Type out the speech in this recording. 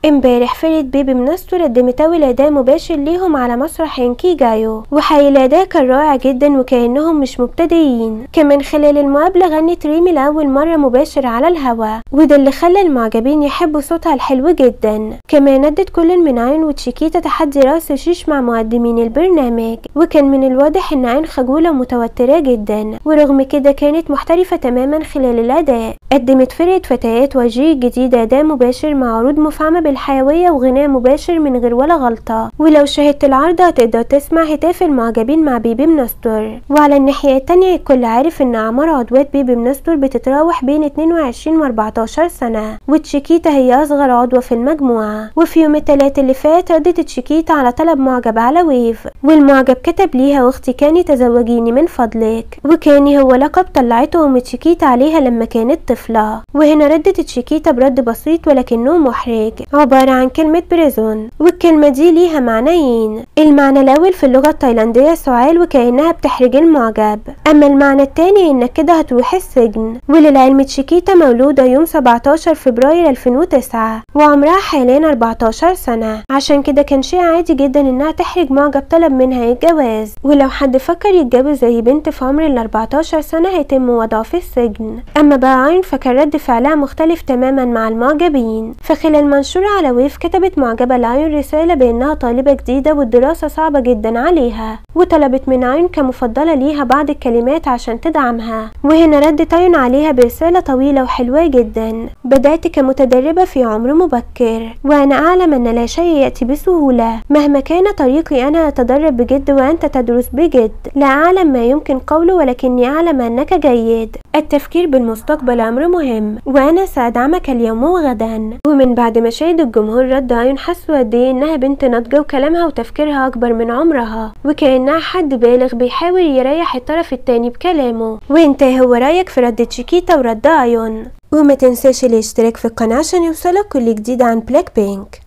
امبارح فرقة بيبي منستو قدمت أول أداء مباشر ليهم على مسرح ينكي جايو وحقيقي الأداء كان رائع جدا وكأنهم مش مبتدئين كمان خلال المقابلة غنت ريمي لأول مرة مباشر على الهوا وده اللي خلى المعجبين يحبوا صوتها الحلو جدا كمان ادت كل من عين وتشيكيتا تحدي راس شيش مع مقدمين البرنامج وكان من الواضح ان عين خجولة ومتوترة جدا ورغم كده كانت محترفة تماما خلال الأداء قدمت فرقة فتيات وجيه جديدة أداء مباشر مع عروض مفعمة بالحيوية وغناء مباشر من غير ولا غلطة ولو شاهدت العرض هتقدر تسمع هتاف المعجبين مع بيبي منستور وعلى الناحية التانية الكل عارف ان أعمار عضوات بيبي منستور بتتراوح بين 22 و 14 سنة وتشيكيتا هي أصغر عضوة في المجموعة وفي يوم التلات اللي فات ردت تشيكيتا على طلب معجب على ويف والمعجب كتب ليها واختي كاني تزوجيني من فضلك وكاني هو لقب طلعته أم تشيكيتا عليها لما كانت طفلة وهنا ردت تشيكيتا برد بسيط ولكنه محرج عبارة عن كلمة بريزون والكلمة دي ليها معنيين المعنى الأول في اللغة التايلاندية سعال وكأنها بتحرج المعجب أما المعنى التاني إنك كده هتروح السجن وللعلم تشيكيتا مولودة يوم 17 فبراير 2009 وعمرها حاليا 14 سنة عشان كده كان شيء عادي جدا إنها تحرج معجب طلب منها الجواز ولو حد فكر يتجوز زي بنت في عمر ال 14 سنة هيتم وضعه في السجن أما بقى عين فكان رد فعلها مختلف تماما مع المعجبين فخلال منشور على ويف كتبت معجبة لعين رسالة بأنها طالبة جديدة والدراسة صعبة جدا عليها وطلبت من عين كمفضلة ليها بعض الكلمات عشان تدعمها وهنا ردت عين عليها برسالة طويلة وحلوة جدا بدأت كمتدربة في عمر مبكر وأنا أعلم أن لا شيء يأتي بسهولة مهما كان طريقي أنا أتدرب بجد وأنت تدرس بجد لا أعلم ما يمكن قوله ولكني أعلم أنك جيد التفكير بالمستقبل أمر مهم وأنا سأدعمك اليوم وغدا ومن بعد ما شاهد الجمهور رد عيون حسوا قد إيه إنها بنت ناضجة وكلامها وتفكيرها أكبر من عمرها وكأنها حد بالغ بيحاول يريح الطرف التاني بكلامه وانت هو رأيك في رد تشيكيتا ورد عيون وما تنساش الاشتراك في القناة عشان يوصلك كل جديد عن بلاك بينك